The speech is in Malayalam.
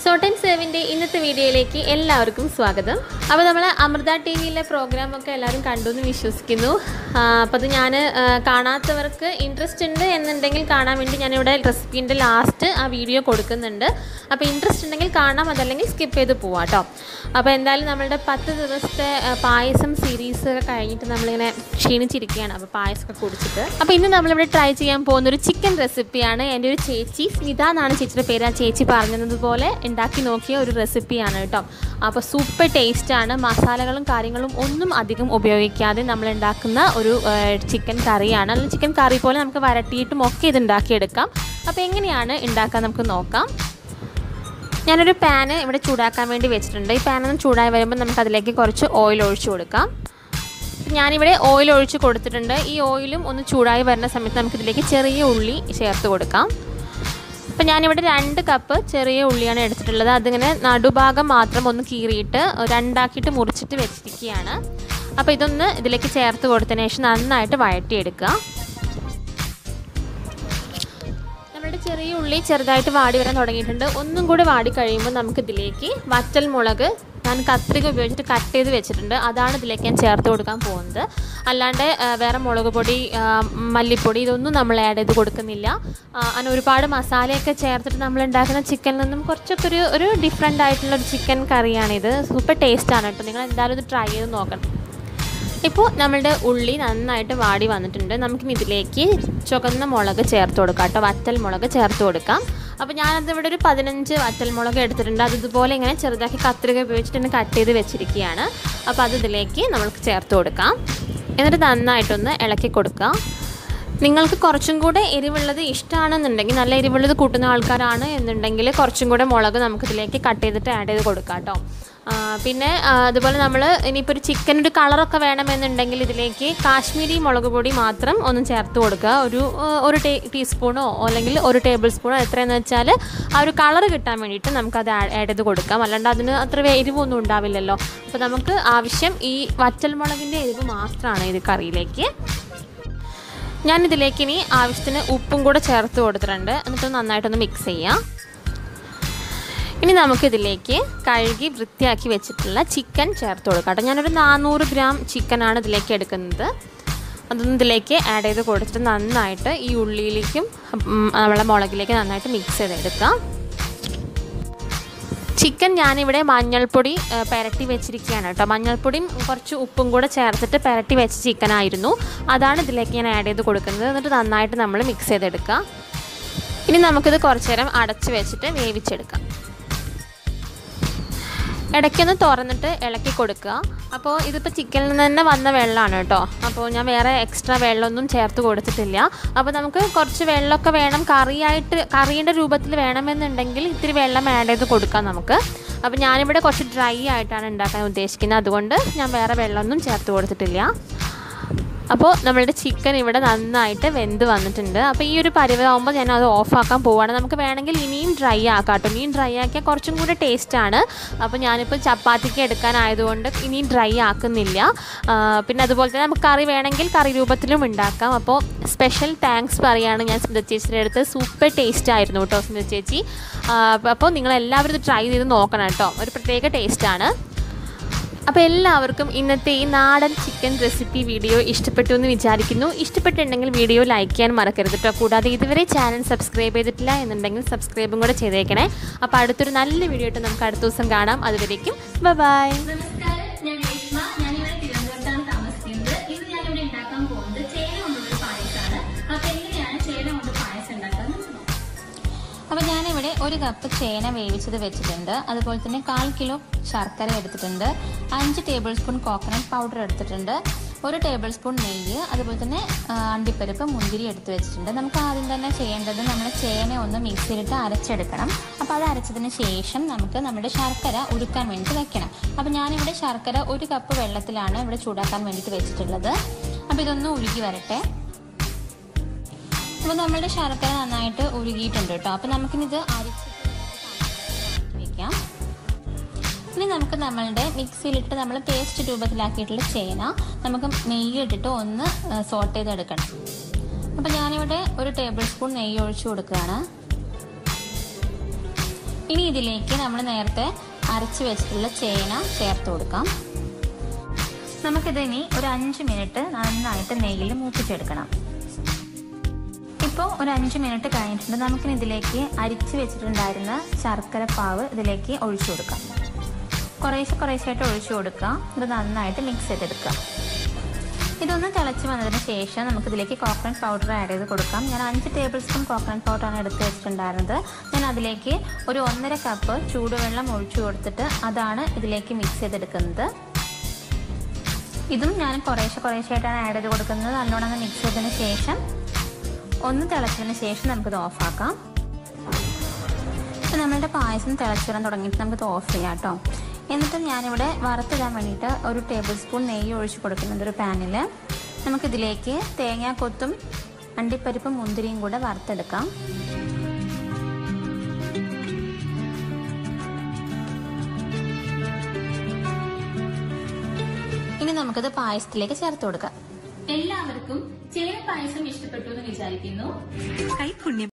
സോട്ട് ആൻഡ് സേവിൻ്റെ ഇന്നത്തെ വീഡിയോയിലേക്ക് എല്ലാവർക്കും സ്വാഗതം അപ്പോൾ നമ്മൾ അമൃത ടി വിയിലെ പ്രോഗ്രാമൊക്കെ എല്ലാവരും കണ്ടു എന്ന് വിശ്വസിക്കുന്നു അപ്പോൾ അത് ഞാൻ കാണാത്തവർക്ക് ഇൻട്രസ്റ്റ് ഉണ്ട് എന്നുണ്ടെങ്കിൽ കാണാൻ വേണ്ടി ഞാനിവിടെ റെസിപ്പീൻ്റെ ലാസ്റ്റ് ആ വീഡിയോ കൊടുക്കുന്നുണ്ട് അപ്പോൾ ഇൻട്രസ്റ്റ് ഉണ്ടെങ്കിൽ കാണാം അതല്ലെങ്കിൽ സ്കിപ്പ് ചെയ്ത് പോവാം കേട്ടോ അപ്പോൾ എന്തായാലും നമ്മളുടെ പത്ത് ദിവസത്തെ ആ, പായസം സീരീസ് ഒക്കെ കഴിഞ്ഞിട്ട് നമ്മളിങ്ങനെ ക്ഷീണിച്ചിരിക്കുകയാണ് അപ്പോൾ പായസമൊക്കെ കുടിച്ചിട്ട് അപ്പോൾ ഇന്ന് നമ്മളിവിടെ ട്രൈ ചെയ്യാൻ പോകുന്ന ഒരു ചിക്കൻ റെസിപ്പിയാണ് എൻ്റെ ഒരു ചേച്ചി സ്മിത എന്നാണ് ചേച്ചിയുടെ പേര് ആ ചേച്ചി പറഞ്ഞതുപോലെ ഉണ്ടാക്കി നോക്കിയ ഒരു റെസിപ്പിയാണ് കേട്ടോ അപ്പോൾ സൂപ്പർ ടേസ്റ്റാണ് മസാലകളും കാര്യങ്ങളും ഒന്നും അധികം ഉപയോഗിക്കാതെ നമ്മൾ ഉണ്ടാക്കുന്ന ഒരു ചിക്കൻ കറിയാണ് അല്ലെങ്കിൽ ചിക്കൻ കറി പോലെ നമുക്ക് വരട്ടിയിട്ടും ഒക്കെ ഇത് ഉണ്ടാക്കിയെടുക്കാം അപ്പോൾ എങ്ങനെയാണ് ഉണ്ടാക്കാൻ നമുക്ക് നോക്കാം ഞാനൊരു പാന് ഇവിടെ ചൂടാക്കാൻ വേണ്ടി വെച്ചിട്ടുണ്ട് ഈ പാനൊന്ന് ചൂടായി വരുമ്പോൾ നമുക്ക് അതിലേക്ക് കുറച്ച് ഓയിൽ ഒഴിച്ചു കൊടുക്കാം ഞാനിവിടെ ഓയിൽ ഒഴിച്ച് കൊടുത്തിട്ടുണ്ട് ഈ ഓയിലും ഒന്ന് ചൂടായി വരുന്ന സമയത്ത് നമുക്കിതിലേക്ക് ചെറിയ ഉള്ളി ചേർത്ത് കൊടുക്കാം അപ്പം ഞാനിവിടെ രണ്ട് കപ്പ് ചെറിയ ഉള്ളിയാണ് എടുത്തിട്ടുള്ളത് അതിങ്ങനെ നടുഭാഗം മാത്രം ഒന്ന് കീറിയിട്ട് രണ്ടാക്കിയിട്ട് മുറിച്ചിട്ട് വെച്ചിരിക്കുകയാണ് അപ്പോൾ ഇതൊന്ന് ഇതിലേക്ക് ചേർത്ത് കൊടുത്തതിന് ശേഷം നന്നായിട്ട് വഴറ്റിയെടുക്കുക നമ്മുടെ ചെറിയ ഉള്ളി ചെറുതായിട്ട് വാടി വരാൻ തുടങ്ങിയിട്ടുണ്ട് ഒന്നും കൂടി വാടി കഴിയുമ്പോൾ നമുക്ക് ഇതിലേക്ക് വറ്റൽ മുളക് ഞാൻ കത്രിക ഉപയോഗിച്ചിട്ട് കട്ട് ചെയ്ത് വെച്ചിട്ടുണ്ട് അതാണ് ഇതിലേക്ക് ഞാൻ ചേർത്ത് കൊടുക്കാൻ പോകുന്നത് അല്ലാണ്ട് ആ, വേറെ മുളക് പൊടി ആ, മല്ലിപ്പൊടി ഇതൊന്നും നമ്മൾ ആഡ് ചെയ്ത് കൊടുക്കുന്നില്ല ആ, അങ്ങനെ ഒരുപാട് മസാലയൊക്കെ ചേർത്തിട്ട് നമ്മൾ ഉണ്ടാക്കുന്ന ചിക്കനിൽ നിന്നും കുറച്ചൊക്കെ ഒരു ഒരു ഡിഫറെൻ്റ് ആയിട്ടുള്ള ഒരു ചിക്കൻ കറിയാണിത് സൂപ്പർ ടേസ്റ്റാണ് കേട്ടോ നിങ്ങൾ എന്തായാലും ഇത് ട്രൈ ചെയ്ത് നോക്കണം ഇപ്പോൾ നമ്മളുടെ ഉള്ളി നന്നായിട്ട് വാടി വന്നിട്ടുണ്ട് നമുക്കിനി ഇതിലേക്ക് ചുവന്ന മുളക് ചേർത്ത് കൊടുക്കാം കേട്ടോ വറ്റൽ മുളക് ചേർത്ത് കൊടുക്കാം അപ്പോൾ ഞാനത് ഇവിടെ ഒരു പതിനഞ്ച് വറ്റൽ മുളക് എടുത്തിട്ടുണ്ട് അത് ഇതുപോലെ ഇങ്ങനെ ചെറുതാക്കി കത്രിക ഉപയോഗിച്ചിട്ട് തന്നെ കട്ട് ചെയ്ത് വെച്ചിരിക്കുകയാണ് അപ്പോൾ അത് ഇതിലേക്ക് നമുക്ക് ചേർത്ത് കൊടുക്കാം എന്നിട്ട് നന്നായിട്ടൊന്ന് ഇളക്കി കൊടുക്കാം നിങ്ങൾക്ക് കുറച്ചും കൂടെ എരിവുള്ളത് ഇഷ്ടമാണെന്നുണ്ടെങ്കിൽ നല്ല എരിവുള്ളത് കൂട്ടുന്ന ആൾക്കാരാണ് എന്നുണ്ടെങ്കിൽ കുറച്ചും കൂടെ മുളക് നമുക്കിതിലേക്ക് കട്ട് ചെയ്തിട്ട് ആഡ് ചെയ്ത് കൊടുക്കാം കേട്ടോ ആ, പിന്നെ ആ, അതുപോലെ നമ്മൾ ഇനിയിപ്പോൾ ഒരു ചിക്കൻ ഒരു കളറൊക്കെ വേണമെന്നുണ്ടെങ്കിൽ ഇതിലേക്ക് കാശ്മീരി മുളക് പൊടി മാത്രം ഒന്ന് ചേർത്ത് കൊടുക്കുക ഒരു ആ, ഒരു ടീ ടീസ്പൂണോ അല്ലെങ്കിൽ ഒരു ടേബിൾ സ്പൂണോ എത്രയെന്ന് വെച്ചാൽ ആ ഒരു കളർ കിട്ടാൻ വേണ്ടിയിട്ട് നമുക്കത് ആഡ് ചെയ്ത് കൊടുക്കാം അല്ലാണ്ട് അതിന് അത്ര എരിവൊന്നും ഉണ്ടാവില്ലല്ലോ അപ്പോൾ നമുക്ക് ആവശ്യം ഈ വറ്റൽ മുളകിൻ്റെ എരിവ് മാത്രമാണ് ഇത് കറിയിലേക്ക് ഞാനിതിലേക്ക് ഇനി ആവശ്യത്തിന് ഉപ്പും കൂടെ ചേർത്ത് കൊടുത്തിട്ടുണ്ട് എന്നിട്ട് നന്നായിട്ടൊന്ന് മിക്സ് ചെയ്യാം ഇനി നമുക്കിതിലേക്ക് കഴുകി വൃത്തിയാക്കി വെച്ചിട്ടുള്ള ചിക്കൻ ചേർത്ത് കൊടുക്കാം കേട്ടോ ഞാനൊരു നാനൂറ് ഗ്രാം ചിക്കനാണ് ഇതിലേക്ക് എടുക്കുന്നത് അതൊന്നും ഇതിലേക്ക് ആഡ് ചെയ്ത് കൊടുത്തിട്ട് നന്നായിട്ട് ഈ ഉള്ളിയിലേക്കും ഉം, നമ്മളെ മുളകിലേക്ക് നന്നായിട്ട് മിക്സ് ചെയ്തെടുക്കാം ചിക്കൻ ഞാനിവിടെ മഞ്ഞൾപ്പൊടി ആ, പെരട്ടി വെച്ചിരിക്കുകയാണ് കേട്ടോ മഞ്ഞൾപ്പൊടിയും കുറച്ച് ഉപ്പും കൂടെ ചേർത്തിട്ട് പെരട്ടി വെച്ച ചിക്കനായിരുന്നു അതാണ് ഇതിലേക്ക് ഞാൻ ആഡ് ചെയ്ത് കൊടുക്കുന്നത് എന്നിട്ട് നന്നായിട്ട് നമ്മൾ മിക്സ് ചെയ്തെടുക്കുക ഇനി നമുക്കിത് കുറച്ച് നേരം അടച്ച് വെച്ചിട്ട് വേവിച്ചെടുക്കാം ഇടയ്ക്കൊന്ന് തുറന്നിട്ട് ഇളക്കി കൊടുക്കുക അപ്പോൾ ഇതിപ്പോൾ ചിക്കനിൽ നിന്ന് തന്നെ വന്ന വെള്ളമാണ് കേട്ടോ അപ്പോൾ ഞാൻ വേറെ എക്സ്ട്രാ വെള്ളമൊന്നും ചേർത്ത് കൊടുത്തിട്ടില്ല അപ്പോൾ നമുക്ക് കുറച്ച് വെള്ളമൊക്കെ വേണം കറിയായിട്ട് കറീൻ്റെ രൂപത്തിൽ വേണമെന്നുണ്ടെങ്കിൽ ഇത്തിരി വെള്ളം ആഡ് ചെയ്ത് കൊടുക്കാം നമുക്ക് അപ്പോൾ ഞാനിവിടെ കുറച്ച് ഡ്രൈ ആയിട്ടാണ് ഉണ്ടാക്കാൻ ഉദ്ദേശിക്കുന്നത് അതുകൊണ്ട് ഞാൻ വേറെ വെള്ളമൊന്നും ചേർത്ത് കൊടുത്തിട്ടില്ല അപ്പോൾ നമ്മളുടെ ചിക്കൻ ഇവിടെ നന്നായിട്ട് വെന്ത് വന്നിട്ടുണ്ട് അപ്പോൾ ഈ ഒരു പരിവാകുമ്പോൾ ഞാൻ അത് ഓഫാക്കാൻ പോവുകയാണ് നമുക്ക് വേണമെങ്കിൽ ഇനിയും ഡ്രൈ ആക്കാം കേട്ടോ ഇനിയും ഡ്രൈ ആക്കിയാൽ കുറച്ചും കൂടെ ടേസ്റ്റാണ് അപ്പോൾ ഞാനിപ്പോൾ ചപ്പാത്തിക്ക് എടുക്കാനായതുകൊണ്ട് ഇനിയും ഡ്രൈ ആക്കുന്നില്ല ആ, പിന്നെ അതുപോലെ തന്നെ നമുക്ക് കറി വേണമെങ്കിൽ കറി രൂപത്തിലും ഉണ്ടാക്കാം അപ്പോൾ സ്പെഷ്യൽ താങ്ക്സ് പറയുകയാണ് ഞാൻ സ്മിത ചേച്ചിയുടെ അടുത്ത് സൂപ്പർ ടേസ്റ്റ് ആയിരുന്നു കേട്ടോ സ്മിത ചേച്ചി ആ, അപ്പോൾ നിങ്ങളെല്ലാവരും ഇത് ട്രൈ ചെയ്ത് നോക്കണം കേട്ടോ ഒരു പ്രത്യേക ടേസ്റ്റാണ് അപ്പോൾ എല്ലാവർക്കും ഇന്നത്തെ ഈ നാടൻ ചിക്കൻ റെസിപ്പി വീഡിയോ ഇഷ്ടപ്പെട്ടു എന്ന് വിചാരിക്കുന്നു ഇഷ്ടപ്പെട്ടിട്ടുണ്ടെങ്കിൽ വീഡിയോ ലൈക്ക് ചെയ്യാൻ മറക്കരുത് കേട്ടോ കൂടാതെ ഇതുവരെ ചാനൽ സബ്സ്ക്രൈബ് ചെയ്തിട്ടില്ല എന്നുണ്ടെങ്കിൽ സബ്സ്ക്രൈബും കൂടെ ചെയ്തേക്കണേ അപ്പോൾ അടുത്തൊരു നല്ല വീഡിയോ ആയിട്ട് നമുക്ക് അടുത്ത ദിവസം കാണാം അതുവരേക്കും ബൈ നമസ്കാരം ഞാൻ രേഷ്മ ഞാനിവിടെ തിരുവനന്തപുരത്താണ് താമസിക്കുന്നത് ഇന്ന് ഞാനിവിടെ ഉണ്ടാക്കാൻ പോകുന്നത് ചേന കൊണ്ടുള്ള പായസമാണ് അപ്പൊ എങ്ങനെയാണ് ചേന കൊണ്ട് പായസം ഉണ്ടാക്കാൻ നമുക്ക് നോക്കാം അപ്പോൾ ഞാനിവിടെ ഒരു കപ്പ് ചേന വേവിച്ചത് വെച്ചിട്ടുണ്ട് അതുപോലെ തന്നെ കാൽ കിലോ ശർക്കര എടുത്തിട്ടുണ്ട് അഞ്ച് ടേബിൾ സ്പൂൺ കോക്കനട്ട് പൗഡർ എടുത്തിട്ടുണ്ട് ഒരു ടേബിൾ സ്പൂൺ നെയ്യ് അതുപോലെ തന്നെ ആ, അണ്ടിപ്പരിപ്പ് മുന്തിരി എടുത്ത് വെച്ചിട്ടുണ്ട് നമുക്ക് ആദ്യം തന്നെ ചെയ്യേണ്ടത് നമ്മൾ ചേന ഒന്ന് മിക്സിയിലിട്ട് അരച്ചെടുക്കണം അപ്പോൾ അത് അരച്ചതിന് ശേഷം നമുക്ക് നമ്മുടെ ശർക്കര ഉരുക്കാൻ വേണ്ടി വെക്കണം അപ്പോൾ ഞാനിവിടെ ശർക്കര ഒരു കപ്പ് വെള്ളത്തിലാണ് ഇവിടെ ചൂടാക്കാൻ വേണ്ടിയിട്ട് വെച്ചിട്ടുള്ളത് അപ്പോൾ ഇതൊന്ന് ഉരുകി വരട്ടെ അപ്പോൾ നമ്മുടെ ശർക്കര നന്നായിട്ട് ഉരുകിയിട്ടുണ്ട് കേട്ടോ അപ്പോൾ നമുക്കിനി ഇത് അരിച്ചിട്ട് വെക്കാം ഇനി നമുക്ക് നമ്മളുടെ മിക്സിയിലിട്ട് നമ്മൾ പേസ്റ്റ് രൂപത്തിലാക്കിയിട്ടുള്ള ചേന നമുക്ക് നെയ്യിട്ടിട്ട് ഒന്ന് സോട്ട് ചെയ്തെടുക്കണം അപ്പോൾ ഞാനിവിടെ ഒരു ടേബിൾ സ്പൂൺ നെയ്യ് ഒഴിച്ചു കൊടുക്കുകയാണ് ഇനി ഇതിലേക്ക് നമ്മൾ നേരത്തെ അരച്ച് വെച്ചിട്ടുള്ള ചേന ചേർത്ത് കൊടുക്കാം നമുക്കിതിനി ഒരു അഞ്ച് മിനിറ്റ് നന്നായിട്ട് നെയ്യിൽ മൂപ്പിച്ചെടുക്കണം ഇപ്പോൾ ഒരു അഞ്ച് മിനിറ്റ് കഴിഞ്ഞിട്ടുണ്ട് നമുക്കിനി ഇതിലേക്ക് അരിച്ച് വെച്ചിട്ടുണ്ടായിരുന്ന ശർക്കര പാവ് ഇതിലേക്ക് ഒഴിച്ചു കൊടുക്കാം കുറേശ്ശെ കുറേശ്ശായിട്ട് ഒഴിച്ചു കൊടുക്കുക ഇത് നന്നായിട്ട് മിക്സ് ചെയ്തെടുക്കുക ഇതൊന്ന് തിളച്ച് വന്നതിന് ശേഷം നമുക്ക് ഇതിലേക്ക് കോക്കനട്ട് പൗഡർ ആഡ് ചെയ്ത് കൊടുക്കാം ഞാൻ അഞ്ച് ടേബിൾ സ്പൂൺ കോക്കനട്ട് പൗഡറാണ് എടുത്ത് വെച്ചിട്ടുണ്ടായിരുന്നത് ഞാൻ അതിലേക്ക് ഒരു ഒന്നര കപ്പ് ചൂടുവെള്ളം ഒഴിച്ചു കൊടുത്തിട്ട് അതാണ് ഇതിലേക്ക് മിക്സ് ചെയ്തെടുക്കുന്നത് ഇതും ഞാൻ കുറേശ്ശെ കുറേശ്ശായിട്ടാണ് ആഡ് ചെയ്ത് കൊടുക്കുന്നത് നല്ലോണം മിക്സ് ചെയ്തതിന് ശേഷം ഒന്ന് തിളച്ചതിന് ശേഷം നമുക്കിത് ഓഫാക്കാം ഇപ്പം നമ്മളുടെ പായസം തിളച്ച് വരാൻ തുടങ്ങിയിട്ട് നമുക്കിത് ഓഫ് ചെയ്യാം കേട്ടോ എന്നിട്ട് ഞാനിവിടെ വറുത്തിടാൻ വേണ്ടിയിട്ട് ഒരു ടേബിൾ സ്പൂൺ നെയ്യ് ഒഴിച്ച് കൊടുക്കുന്നുണ്ട് ഒരു പാനിൽ നമുക്കിതിലേക്ക് തേങ്ങാക്കൊത്തും അണ്ടിപ്പരിപ്പും മുന്തിരിയും കൂടെ വറുത്തെടുക്കാം ഇനി നമുക്കിത് പായസത്തിലേക്ക് ചേർത്ത് കൊടുക്കാം എല്ലാവർക്കും ചേന പായസം ഇഷ്ടപ്പെട്ടു എന്ന് വിചാരിക്കുന്നു കൈപുണ്യം